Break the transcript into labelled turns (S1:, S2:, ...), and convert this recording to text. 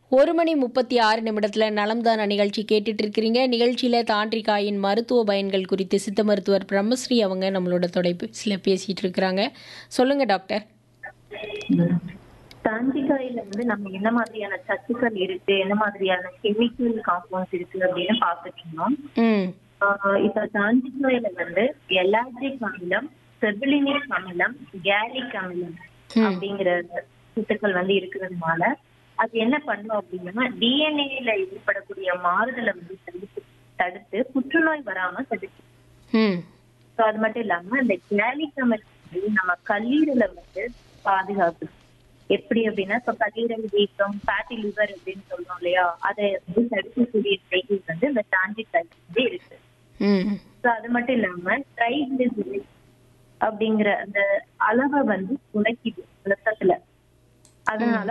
S1: ஒரு மணி முப்பத்தி ஆறு நிமிடத்தில் நலம்தான நிகழ்ச்சி கேட்டுட்டு இருக்கிறீங்க நிகழ்ச்சியில் தாண்டிக்காயின் மருத்துவ பயன்கள் குறித்து சித்த மருத்துவர் பிரம்மஸ்ரீ அவங்க நம்மளோட தொலைபேசியில் பேசிட்டு இருக்கிறாங்க சொல்லுங்க டாக்டர்
S2: தாண்டிக்காயில வந்து நம்ம என்ன மாதிரியான சத்துக்கள் இருக்கு என்ன மாதிரியான கெமிக்கல் காம்பவுண்ட்ஸ் இருக்கு அப்படின்னு பாத்துட்டீங்கன்னா
S1: ம்
S2: ஆஹ் இப்ப தாண்டிக்காயில வந்து எலாஜிக் அமிலம் செர்பிலினிக் அமிலம் கேலிக் அமிலம் அப்படிங்கிற சத்துக்கள் வந்து இருக்கிறதுனால அது என்ன பண்ணும் அப்படின்னா டிஎன்ஏல ஏற்படக்கூடிய மாறுதலை வந்து தடுத்து தடுத்து புற்றுநோய் வராம தடுக்கும்
S1: ம்
S2: ஸோ அது மட்டும் இல்லாம இந்த கேலிக் அமிலம் வந்து நம்ம கல்லீரலை வந்து பாதுகாக்குது எப்படி அப்படின்னா இப்ப கல்லீரல் வீக்கம் ஃபேட்டி லிவர் அப்படின்னு சொல்றோம் இல்லையா அதை வந்து தடுக்கக்கூடிய சைக்கிள் வந்து இந்த டான்ஜிக் வந்து இருக்கு
S1: ம்
S2: ஸோ அது மட்டும் இல்லாம ட்ரைகிளிசரைட் அப்படிங்கிற அந்த அளவை வந்து குறைக்குது ரத்தத்துல அதனால